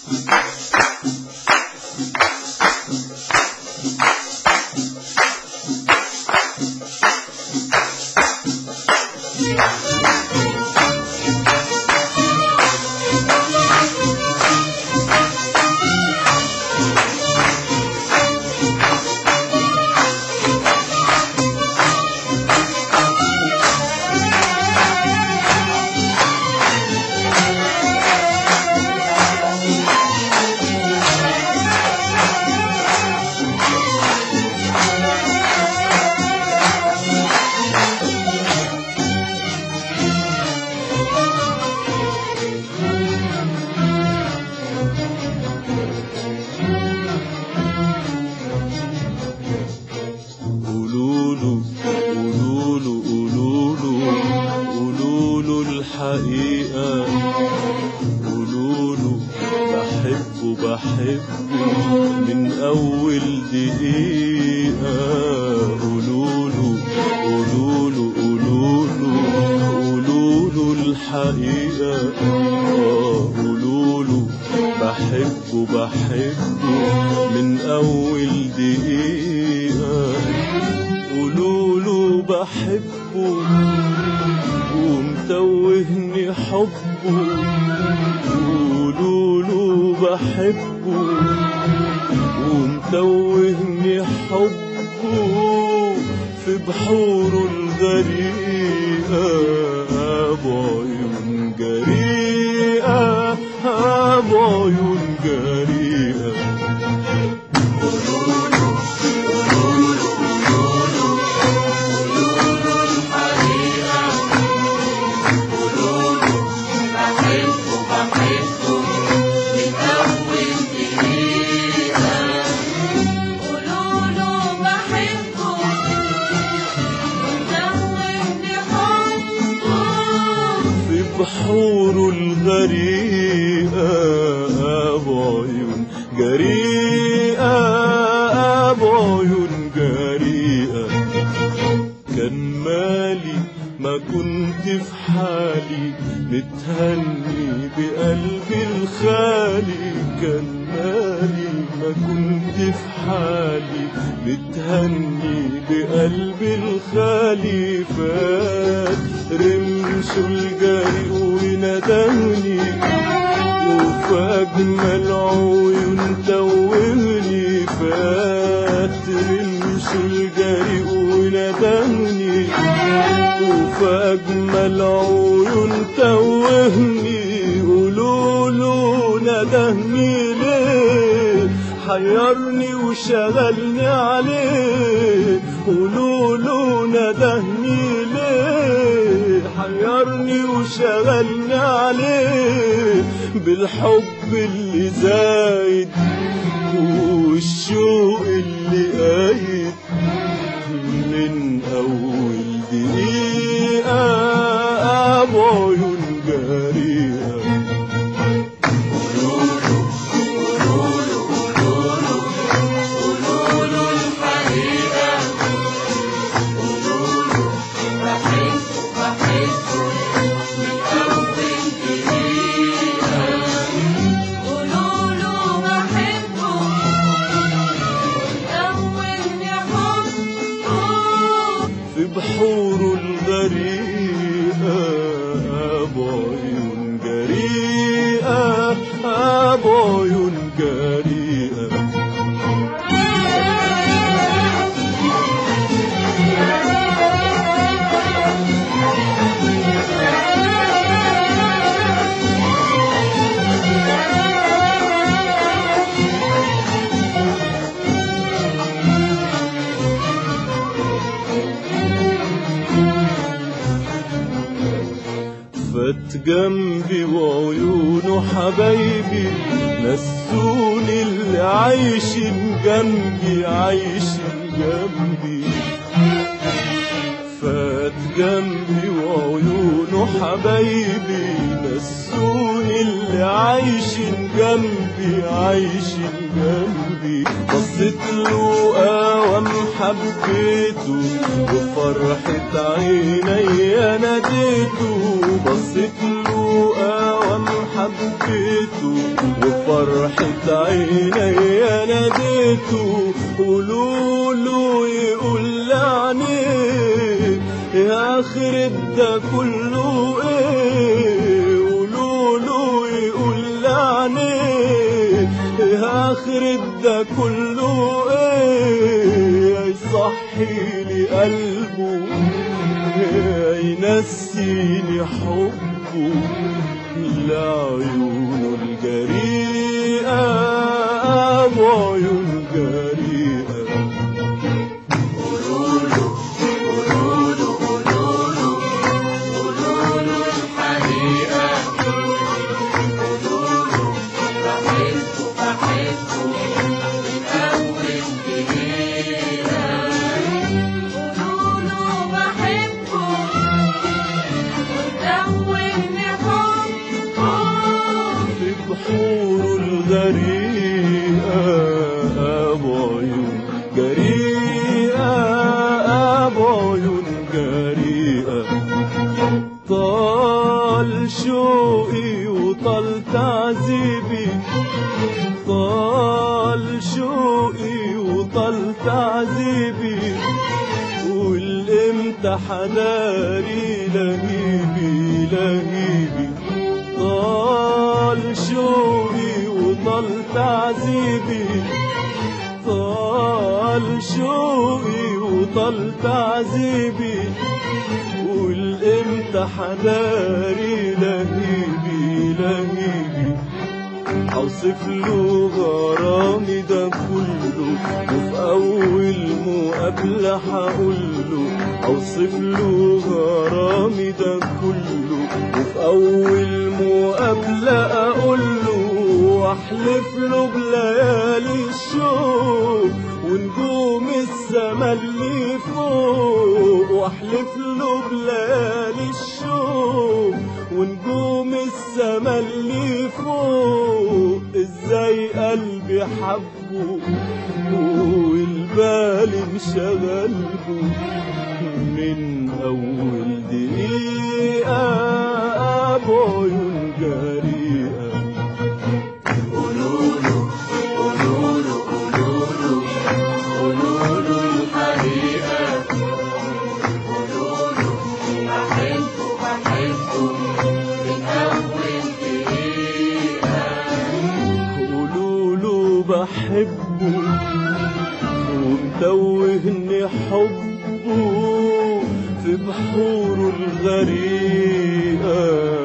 قولوله قولوله قولوله قولوله الحقيقة قولوله بحبه بحبه من أول دقيقة قولوله قولوله قولوله قولوله الحقيقة آه قولوله بحبه بحبه من أول دقيقة قولوله بحبه ومتوهني حبه قولوله بحبه ومتوهني حبه في بحوره الغريقة بعيون جريئة بعيون جريئة قولوله بحبه ودوبني حبه في بحوره الغريقة بعيون جريئة بعيون جريئة كان مالي ما كنت في حالي متهني بقلبي الخالي كان مالي ما كنت في حالي متهني بقلبي الخالي فات رمش الجري وندهني وفي أجمل عيون توهني فات رمش الجري وندهني وفي أجمل عيون توهني قولوله ندهني ليه حيرني وشغلني عليه قولوله ندهني ليه حيرني وشغلني عليه بالحب اللي زايد والشوق اللي قايد من أول دقيقة بعيون جريئة قولوله بحبه ودوبني حبه في بحوره الغريقة بعيون جريئة بعيون جريئة فات جنبي وعيونه حبايبي نسوني اللي عايشين جنبي عايشين جنبي فات جنبي وعيونه حبايبي نسوني اللي عايشين جنبي عايشين جنبي بصيت له قوام حبيته بفرحة عيني ناديته بصيت له قوام حبيته حبيته وفرحة عيني ناديته قولوا له يقول لعنيك يا خرب ده كله ايه قولوا له يقول لعنيك يا خرب ده كله ايه يصحي لي قلبه ينسيني حبه لعيونه الجريئة وعيون جريئة قولوا بحبه ودوني حبه في بحور الغريقة أبو عيون جريئة أبو عيون جريئة طال شوقي وطال تعذيبي طال شوقي وطال تعذيبي والامتى حناري لهيبي لهيبي طال شوقي وطال تعذيبي طال شوقي وطال تعذيبي والامتى حناري لهيبي لهيبي اوصف له غرامي ده كله وفي اول مقابله هقول له اوصف له غرامي ده كله وفي اول مقابله اقول له واحلف له بليالي الشوق ونجوم السما اللي فوق واحلف له بليالي الشوق ونجوم السما اللي فوق ازاي قلبي حبه والبال انشغله من اول دقيقه ابو عيون جريئه قولوا له بحبه ومتوهني حبه في بحوره الغريقة